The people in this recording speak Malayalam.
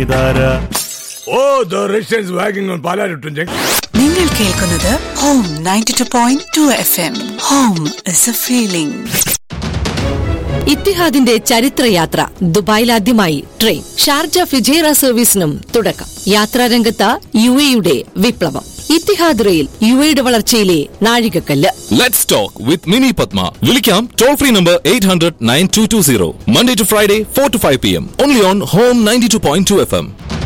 ഇതാരാ ഓ ദ റഷ്യൻസ് വാഗിംഗ് ഓൺ പാലാരിട്ടും നിങ്ങൾ കേൾക്കുന്നത് home ninety two point two F M home is a feeling ഇത്തിഹാദിന്റെ ചരിത്രയാത്ര ദുബായിൽ ആദ്യമായി ട്രെയിൻ ഷാർജ ഫിജേറ സർവീസിനും തുടക്കം യാത്രാരംഗത്ത് യു എയുടെ വിപ്ലവം ഇത്തിഹാദ് റെയിൽ യു എയുടെ വളർച്ചയിലെ നാഴികക്കല്ല് Let's talk with Mini Padma. Vilikam toll free number 800 9220. Monday to Friday, 4 to 5 p.m. Only on Home 92.2 FM.